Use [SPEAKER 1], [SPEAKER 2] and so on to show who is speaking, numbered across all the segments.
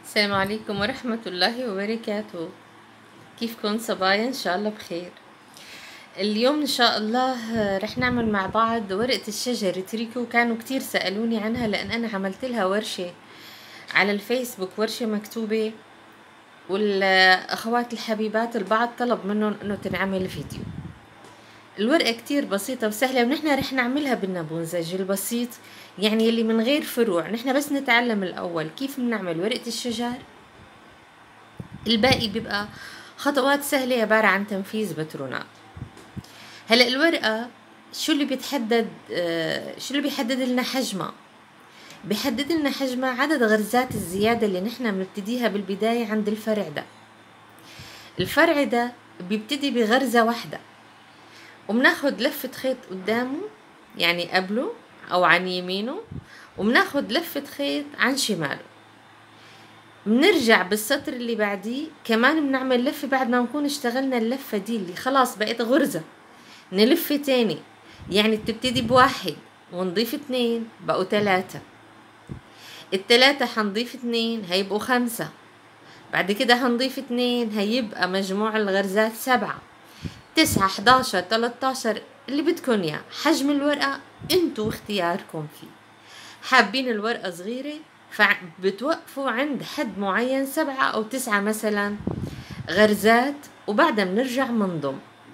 [SPEAKER 1] السلام عليكم ورحمة الله وبركاته كيفكم صبايا إن شاء الله بخير اليوم إن شاء الله رح نعمل مع بعض ورقة الشجر تريكو كانوا كتير سألوني عنها لأن أنا عملت لها ورشة على الفيسبوك ورشة مكتوبة والأخوات الحبيبات البعض طلب منهم إنه تنعمل فيديو الورقة كتير بسيطة وسهلة ونحن رح نعملها بالنموذج البسيط يعني اللي من غير فروع نحن بس نتعلم الأول كيف بنعمل ورقة الشجر الباقي بيبقى خطوات سهلة عبارة عن تنفيذ باترونات هلا الورقة شو اللي بيتحدد آه شو اللي بيحدد لنا حجمها بيحدد لنا حجمها عدد غرزات الزيادة اللي نحن بنبتديها بالبداية عند الفرع ده الفرع ده بيبتدي بغرزة واحدة وبناخد لفة خيط قدامه يعني قبله أو عن يمينه وبناخد لفة خيط عن شماله بنرجع بالسطر اللي بعديه كمان بنعمل لفة بعد ما نكون اشتغلنا اللفة دي اللي خلاص بقت غرزة نلف تاني يعني بتبتدي بواحد ونضيف اتنين بقوا تلاتة التلاتة حنضيف اتنين هيبقوا خمسة بعد كده هنضيف اتنين هيبقى مجموع الغرزات سبعة تسعة حداشر تلاتاشر اللي بدكن اياه حجم الورقة انتوا اختياركم فيه حابين الورقة صغيرة فبتوقفوا عند حد معين سبعة أو تسعة مثلا غرزات وبعدها بنرجع منضم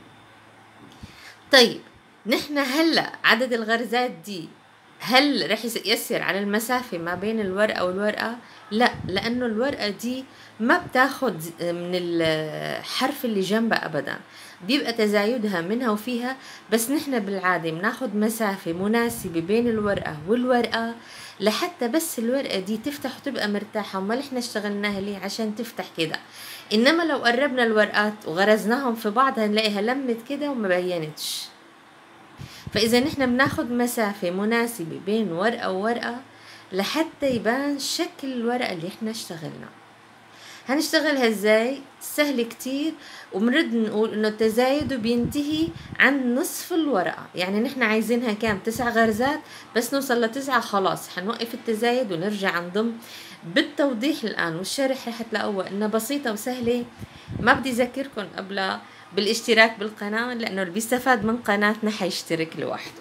[SPEAKER 1] طيب نحن هلا عدد الغرزات دي هل رح يأثر على المسافة ما بين الورقة والورقة؟ لا لأنه الورقة دي ما بتاخد من الحرف اللي جنبها أبدا بيبقى تزايدها منها وفيها بس نحن بالعادة بناخد مسافة مناسبة بين الورقة والورقة لحتى بس الورقة دي تفتح وتبقى مرتاحة وما احنا اشتغلناها ليه عشان تفتح كده انما لو قربنا الورقات وغرزناهم في بعض هنلاقيها لمت كده وما بينتش فاذا نحن بناخد مسافة مناسبة بين ورقة وورقة لحتى يبان شكل الورقة اللي احنا اشتغلنا هنشتغلها ازاي سهل كتير وبنرد نقول انه التزايد بينتهي عند نصف الورقة يعني نحن عايزينها كام تسع غرزات بس نوصل لتسعة خلاص حنوقف التزايد ونرجع نضم بالتوضيح الآن والشرح رح تلاقوها انها بسيطة وسهلة ما بدي اذكركم قبلها بالاشتراك بالقناة لانه اللي بيستفاد من قناتنا حيشترك لوحده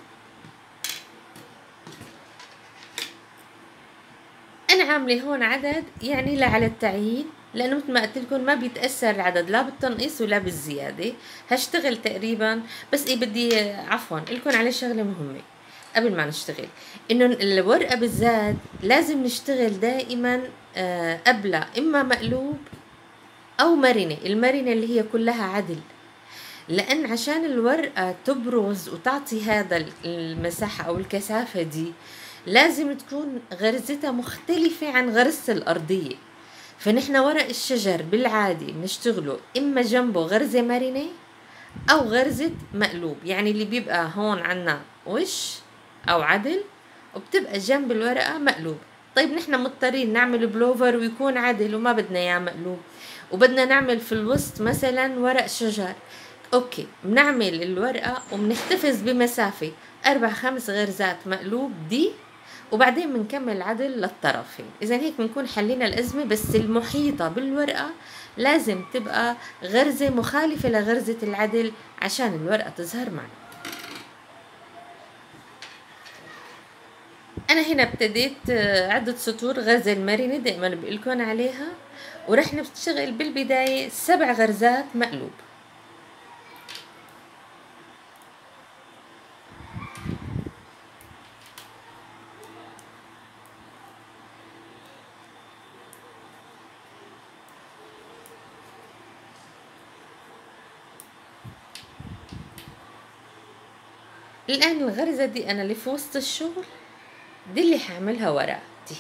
[SPEAKER 1] انا عاملة هون عدد يعني لا على التعيين لانه مثل ما قلت لكم ما بيتاثر العدد لا بالتنقيص ولا بالزياده هشتغل تقريبا بس ايه بدي عفوا لكم على شغله مهمه قبل ما نشتغل انه الورقه بالذات لازم نشتغل دائما آه قبلها اما مقلوب او مرنه المرنه اللي هي كلها عدل لان عشان الورقه تبرز وتعطي هذا المساحه او الكثافه دي لازم تكون غرزتها مختلفه عن غرزه الارضيه فنحن ورق الشجر بالعادة بنشتغله إما جنبه غرزة مرنة أو غرزة مقلوب يعني اللي بيبقى هون عنا وش أو عدل وبتبقى جنب الورقة مقلوب طيب نحن مضطرين نعمل بلوفر ويكون عدل وما بدنا اياه مقلوب وبدنا نعمل في الوسط مثلا ورق شجر اوكي بنعمل الورقة وبنحتفظ بمسافة أربع خمس غرزات مقلوب دي وبعدين بنكمل عدل للطرفين اذا هيك بنكون حلينا الازمه بس المحيطه بالورقه لازم تبقى غرزه مخالفه لغرزه العدل عشان الورقه تظهر معنا انا هنا ابتديت عدة سطور غرزة المرنة دائما بقولكم عليها ورح نشتغل بالبداية سبع غرزات مقلوب الآن الغرزة دي أنا اللي في وسط الشغل دي اللي هعملها ورا دي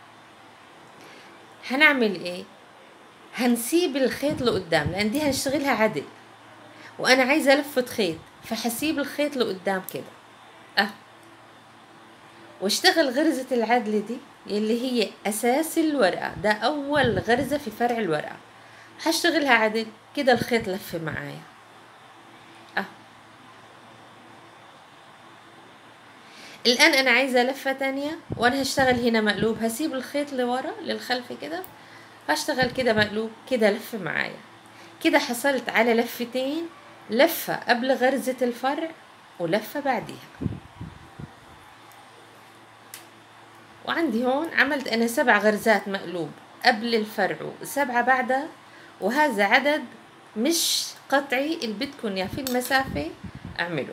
[SPEAKER 1] هنعمل ايه هنسيب الخيط لقدام لان دي هنشتغلها عدل وانا عايزه لفه خيط فحسيب الخيط لقدام كده اه واشتغل غرزة العدل دي اللي هي أساس الورقة ده أول غرزة في فرع الورقة هشتغلها عدل كده الخيط لف معايا اه الآن أنا عايزة لفة تانية وأنا هشتغل هنا مقلوب هسيب الخيط لورا للخلف كده هشتغل كده مقلوب كده لف معايا كده حصلت على لفتين لفة قبل غرزة الفرع ولفة بعديها وعندي هون عملت أنا سبع غرزات مقلوب قبل الفرع وسبعة بعدها وهذا عدد مش قطعي اللي بدكم يا في المسافة اعمله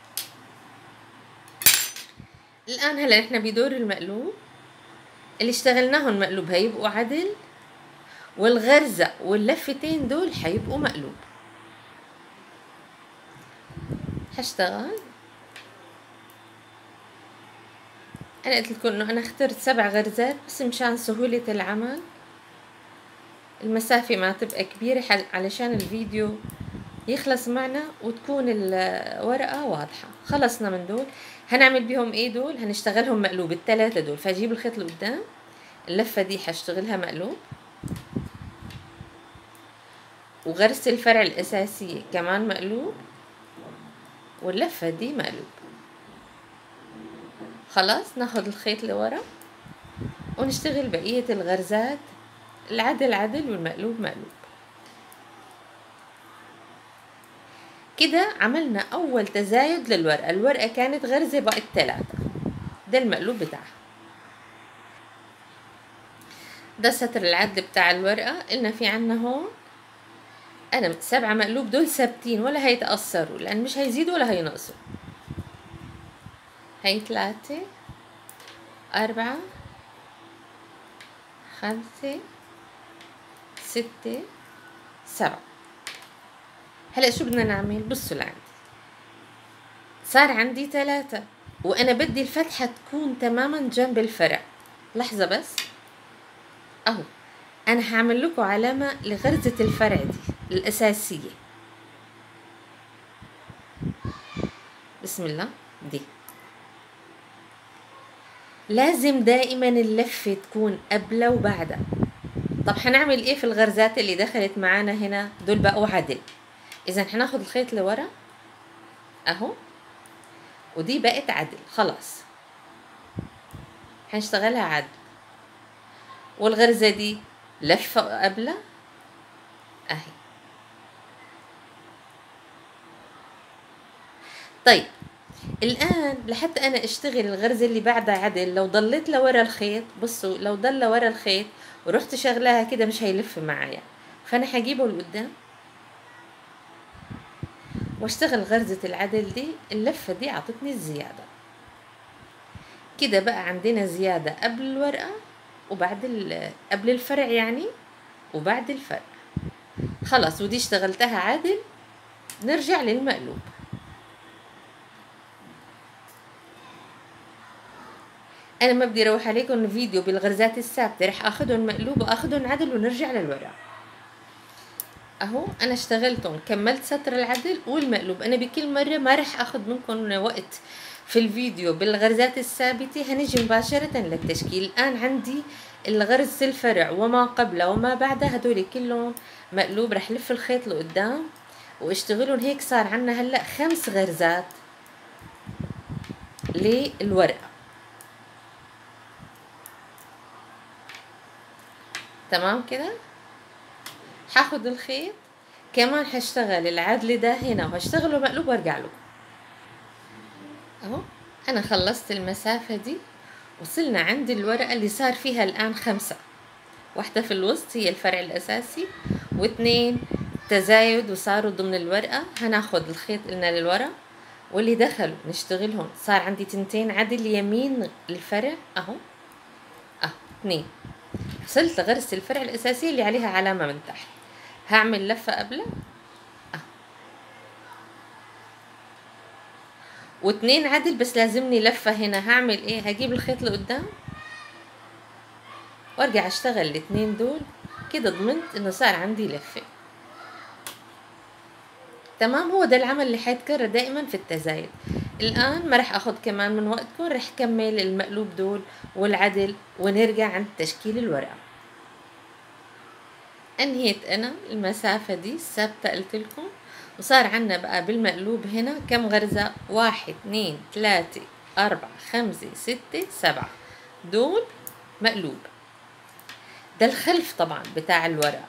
[SPEAKER 1] الآن هلا نحن بدور المقلوب اللي اشتغلناهم مقلوب هيبقوا عدل والغرزة واللفتين دول حيبقوا مقلوب هشتغل انا قلت لكم انه انا اخترت سبع غرزات بس مشان سهولة العمل المسافة ما تبقى كبيرة علشان الفيديو يخلص معنا وتكون الورقة واضحة خلصنا من دول هنعمل بيهم ايه دول هنشتغلهم مقلوب التلاتة دول فاجيب الخيط لقدام اللفة دي حشتغلها مقلوب وغرزة الفرع الأساسية كمان مقلوب واللفة دي مقلوب خلاص ناخد الخيط لورا ونشتغل بقية الغرزات العدل عدل والمقلوب مقلوب كده عملنا أول تزايد للورقة الورقة كانت غرزة بقت ثلاثة ده المقلوب بتاعها ده سطر العدل بتاع الورقة قلنا في عنا هون أنا سبعة مقلوب دول ثابتين ولا هيتأثروا لأن مش هيزيدوا ولا هينقصوا هي ثلاثة أربعة خمسة ستة سبعة هلا شو بدنا نعمل بصوا لعندي صار عندي ثلاثة وأنا بدي الفتحة تكون تماما جنب الفرع لحظة بس أهو أنا هعمل لكم علامة لغرزة الفرع دي الأساسية بسم الله دي لازم دائما اللفة تكون قبل وبعدها طب حنعمل ايه في الغرزات اللي دخلت معانا هنا دول بقوا عدل اذا حناخد الخيط لورا اهو ودي بقت عدل خلاص حنشتغلها عدل والغرزة دي لفة قبلها اهي طيب الآن لحتى أنا أشتغل الغرزة اللي بعدها عدل لو ضليت لورا الخيط بصوا لو ضل ورا الخيط ورحت شغلاها كده مش هيلف معايا فأنا حجيبه لقدام واشتغل غرزة العدل دي اللفة دي عطتني الزيادة كده بقى عندنا زيادة قبل الورقة وبعد قبل الفرع يعني وبعد الفرع خلاص ودي اشتغلتها عدل نرجع للمقلوب انا ما بدي اروح عليكم فيديو بالغرزات الثابته رح اخذهم مقلوب واخذهم عدل ونرجع للورق اهو انا اشتغلتهم كملت سطر العدل والمقلوب انا بكل مره ما رح اخذ منكم وقت في الفيديو بالغرزات الثابته هنجي مباشره للتشكيل الان عندي الغرز الفرع وما قبله وما بعده هدول كلهم مقلوب رح لف الخيط لقدام واشتغلهم هيك صار عنا هلا خمس غرزات للورقه تمام كده هاخد الخيط كمان هشتغل العدل ده هنا وهشتغله مقلوب وارجع له اهو انا خلصت المسافة دي وصلنا عند الورقة اللي صار فيها الآن خمسة واحدة في الوسط هي الفرع الأساسي واثنين تزايد وصاروا ضمن الورقة هناخد الخيط قلنا للورا واللي دخلوا نشتغلهم صار عندي تنتين عدل يمين الفرع اهو اهو اثنين وصلت لغرزة الفرع الأساسية اللي عليها علامة من تحت هعمل لفة قبلها أه. واتنين عدل بس لازمني لفة هنا هعمل ايه هجيب الخيط لقدام وارجع اشتغل الاتنين دول كده ضمنت انه صار عندي لفة تمام هو ده العمل اللي حيتكرر دائما في التزايد الآن ما رح أخذ كمان من وقتكم رح كمل المقلوب دول والعدل ونرجع عند تشكيل الورقة أنهيت أنا المسافة دي ثابتة قلت لكم وصار عنا بقى بالمقلوب هنا كم غرزة واحد اثنين ثلاثة أربعة خمسة ستة سبعة دول مقلوب ده الخلف طبعا بتاع الورقة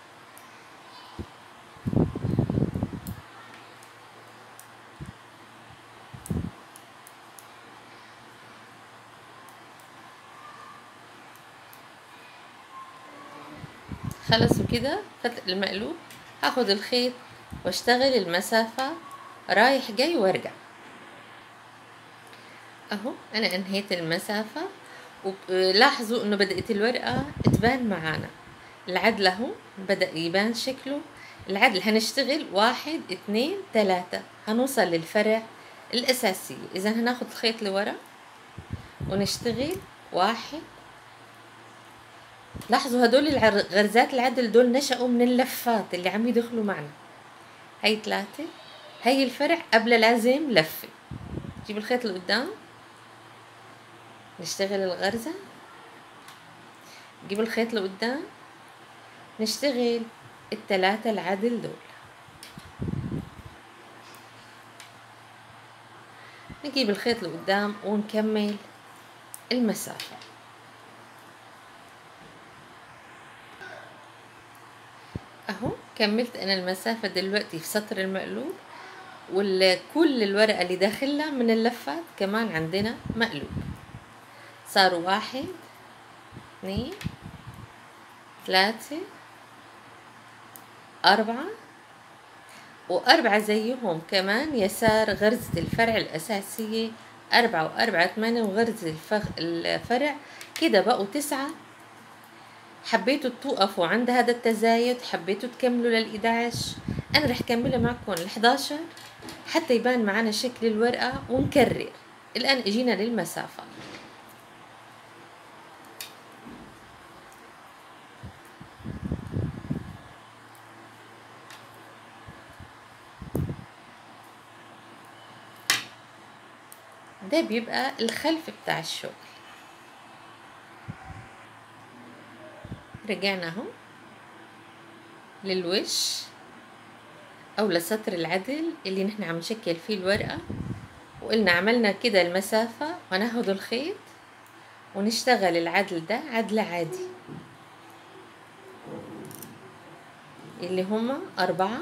[SPEAKER 1] خلص وكده فتق المقلوب هاخد الخيط واشتغل المسافة رايح جاي وارجع اهو انا انهيت المسافة ولاحظوا انه بدأت الورقة تبان معانا العدل اهو بدأ يبان شكله العدل هنشتغل واحد اتنين تلاتة هنوصل للفرع الأساسية إذا هناخد الخيط لورا ونشتغل واحد لاحظوا هدول الغرزات العدل دول نشأوا من اللفات اللي عم يدخلوا معنا هاي ثلاثة هاي الفرع قبل لازم لفة جيب الخيط لقدام نشتغل الغرزة نجيب الخيط لقدام نشتغل التلاتة العدل دول نجيب الخيط لقدام ونكمل المسافة اهو كملت انا المسافة دلوقتي في سطر المقلوب وكل الورقة اللي داخلها من اللفات كمان عندنا مقلوب صاروا واحد اثنين ثلاثة أربعة وأربعة زيهم كمان يسار غرزة الفرع الأساسية أربعة وأربعة ثمانية وغرزة الفخ الفرع كده بقوا تسعة حبيتوا توقفوا عند هذا التزايد حبيتوا تكملوا لل11 أنا رح كملها معكم ال11 حتى يبان معنا شكل الورقة ونكرر الآن اجينا للمسافة ده بيبقى الخلف بتاع الشغل رجعنا اهو للوش او لسطر العدل اللي نحن عم نشكل فيه الورقة وقلنا عملنا كده المسافة وناخد الخيط ونشتغل العدل ده عدل عادي اللي هما أربعة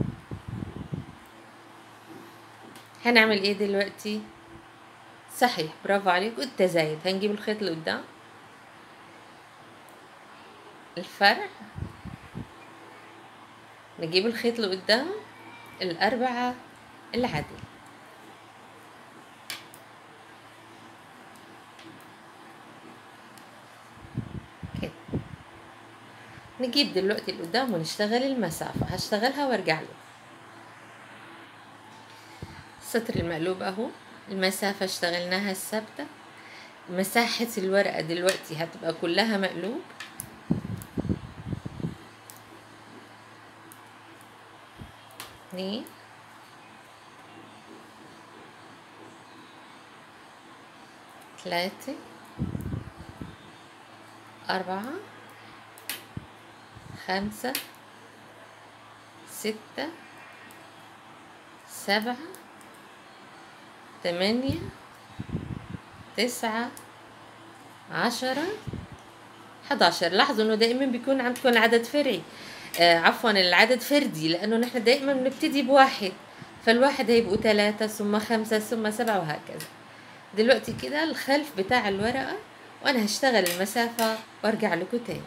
[SPEAKER 1] هنعمل ايه دلوقتي صحيح برافو عليك والتزايد هنجيب الخيط لقدام الفرع نجيب الخيط لقدام الأربعة العدل كده نجيب دلوقتي لقدام ونشتغل المسافة هشتغلها وارجع له سطر المقلوب اهو المسافة اشتغلناها الثابتة مساحة الورقة دلوقتي هتبقى كلها مقلوب اثنين ثلاثة أربعة خمسة ستة سبعة ثمانية تسعة عشرة حداشر لاحظوا انه دائما بيكون عندكم عدد فرعي آه عفوا العدد فردي لانه نحن دائما بنبتدي بواحد فالواحد هيبقوا ثلاثة ثم خمسة ثم سبعة وهكذا دلوقتي كده الخلف بتاع الورقة وانا هشتغل المسافة وارجع لكم تاني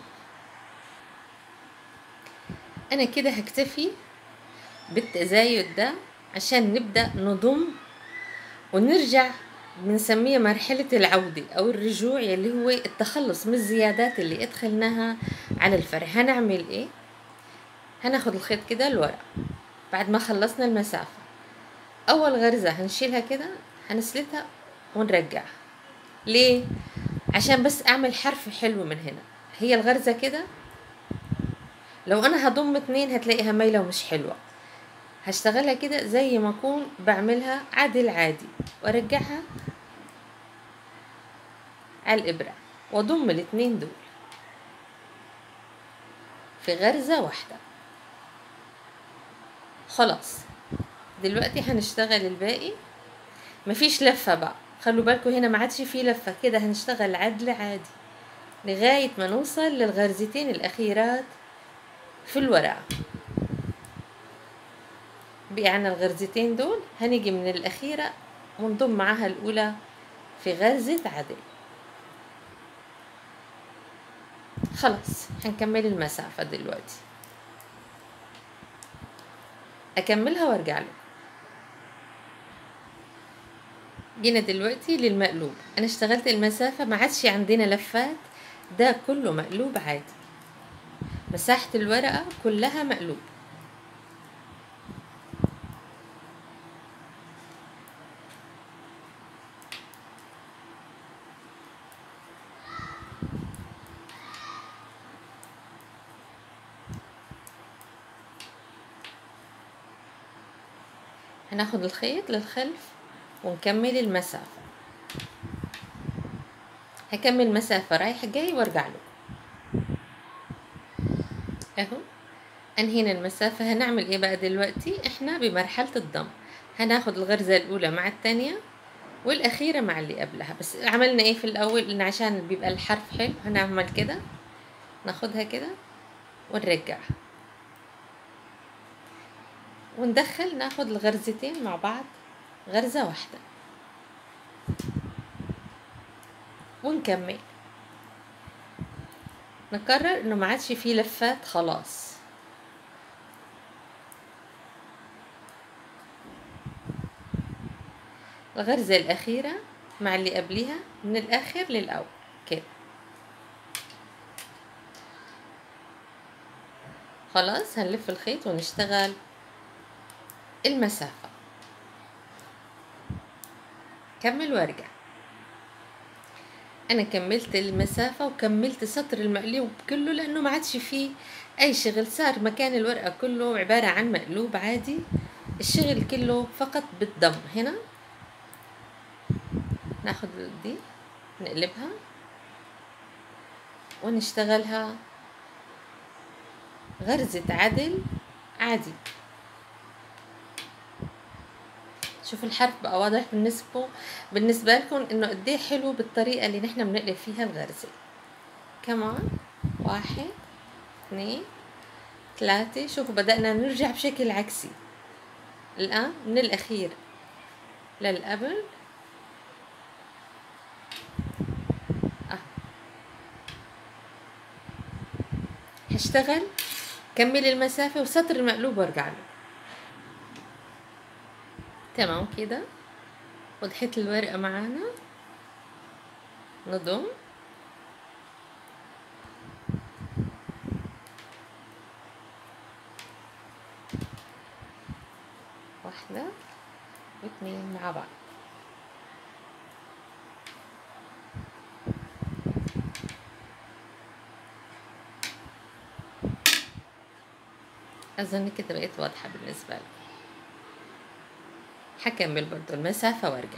[SPEAKER 1] انا كده هكتفي بالتزايد ده عشان نبدأ نضم ونرجع بنسميها مرحلة العودة أو الرجوع يلي هو التخلص من الزيادات اللي أدخلناها على الفرع هنعمل إيه؟ هناخد الخيط كده لورا بعد ما خلصنا المسافة أول غرزة هنشيلها كده هنسلتها ونرجعها ليه؟ عشان بس أعمل حرف حلو من هنا هي الغرزة كده لو أنا هضم اتنين هتلاقيها مايلة ومش حلوة هشتغلها كده زي ما اكون بعملها عدل عادي وارجعها على الابرة واضم الاتنين دول في غرزة واحدة خلاص دلوقتي هنشتغل الباقي مفيش لفة بقى خلوا بالكم هنا ما عادش فيه لفة كده هنشتغل عدل عادي لغاية ما نوصل للغرزتين الأخيرات في الورقة بقي عنا الغرزتين دول هنيجي من الأخيرة ونضم معاها الأولى في غرزة عدل خلاص هنكمل المسافة دلوقتي أكملها وأرجع له جينا دلوقتي للمقلوب أنا اشتغلت المسافة ما عادش عندنا لفات ده كله مقلوب عادي مساحة الورقة كلها مقلوب هناخد الخيط للخلف ونكمل المسافة هكمل مسافة رايح جاي وارجع له اهو انهينا المسافة هنعمل ايه بقى دلوقتي احنا بمرحلة الضم هناخد الغرزة الاولى مع التانية والاخيرة مع اللي قبلها بس عملنا ايه في الاول ان عشان بيبقى الحرف حلو هنعمل كده ناخدها كده ونرجعها وندخل ناخد الغرزتين مع بعض غرزة واحدة ونكمل نقرر انه ما عادش فيه لفات خلاص الغرزة الأخيرة مع اللي قبليها من الآخر للأول كده خلاص هنلف الخيط ونشتغل المسافة كمل وارجع انا كملت المسافة وكملت سطر المقلوب كله لانه ما عادش فيه اي شغل صار مكان الورقة كله عبارة عن مقلوب عادي الشغل كله فقط بالضم هنا ناخد دي نقلبها ونشتغلها غرزة عدل عادي شوف الحرف بقى واضح بالنسبة بالنسبة لكم انه قد ايه حلو بالطريقة اللي نحن بنقلب فيها الغرزة كمان واحد اثنين ثلاثة شوفوا بدأنا نرجع بشكل عكسي الآن من الأخير للقبل آه. هشتغل كمل المسافة وسطر المقلوب وارجع له تمام كده وضحت الورقة معانا نضم واحدة واثنين مع بعض أظن كده بقيت واضحة بالنسبة لك هكمل برضو المسافة وارجع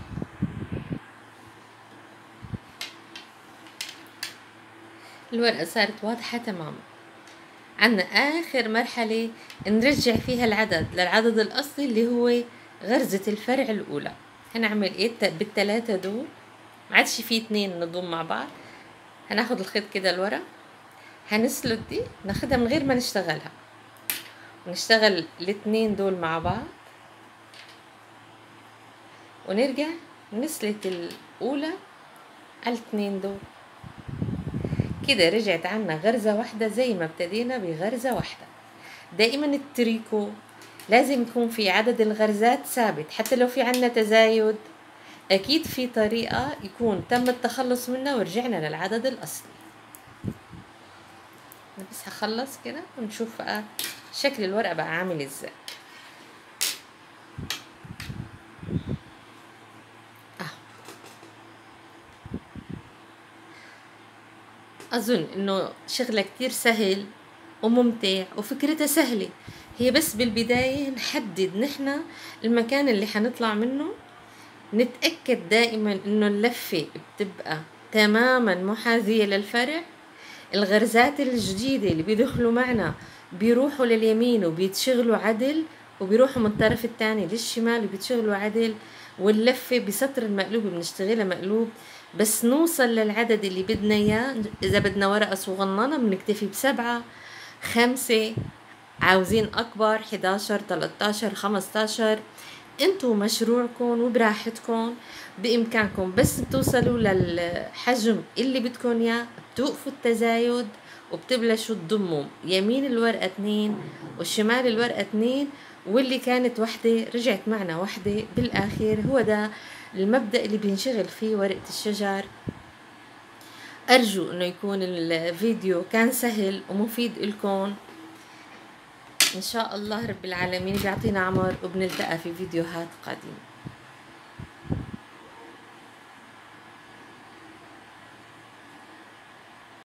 [SPEAKER 1] الورقة صارت واضحة تماما عنا آخر مرحلة نرجع فيها العدد للعدد الأصلي اللي هو غرزة الفرع الأولى هنعمل إيه بالتلاتة دول ما عادش فيه اتنين نضم مع بعض هناخد الخيط كده لورا هنسلت دي ناخدها من غير ما نشتغلها ونشتغل الاتنين دول مع بعض ونرجع نسلت الأولى على الاتنين دول كده رجعت عنا غرزة واحدة زي ما ابتدينا بغرزة واحدة دائما التريكو لازم يكون في عدد الغرزات ثابت حتى لو في عنا تزايد أكيد في طريقة يكون تم التخلص منها ورجعنا للعدد الأصلي بس هخلص كده ونشوف بقى شكل الورقة بقى عامل ازاي أظن إنه شغلة كتير سهل وممتع وفكرتها سهلة هي بس بالبداية نحدد نحنا المكان اللي حنطلع منه نتأكد دائما إنه اللفة بتبقى تماما محاذية للفرع الغرزات الجديدة اللي بيدخلوا معنا بيروحوا لليمين وبيتشغلوا عدل وبيروحوا من الطرف الثاني للشمال وبيتشغلوا عدل واللفة بسطر المقلوب بنشتغلها مقلوب بس نوصل للعدد اللي بدنا اياه اذا بدنا ورقة صغننة بنكتفي بسبعة خمسة عاوزين اكبر 11 13 15 انتو مشروعكم وبراحتكم بامكانكم بس بتوصلوا للحجم اللي بدكم اياه بتوقفوا التزايد وبتبلشوا تضموا يمين الورقة اتنين والشمال الورقة اتنين واللي كانت وحدة رجعت معنا وحدة بالآخر هو ده المبدأ اللي بينشغل فيه ورقة الشجر أرجو أنه يكون الفيديو كان سهل ومفيد لكم إن شاء الله رب العالمين بيعطينا عمر وبنلتقى في فيديوهات قادمة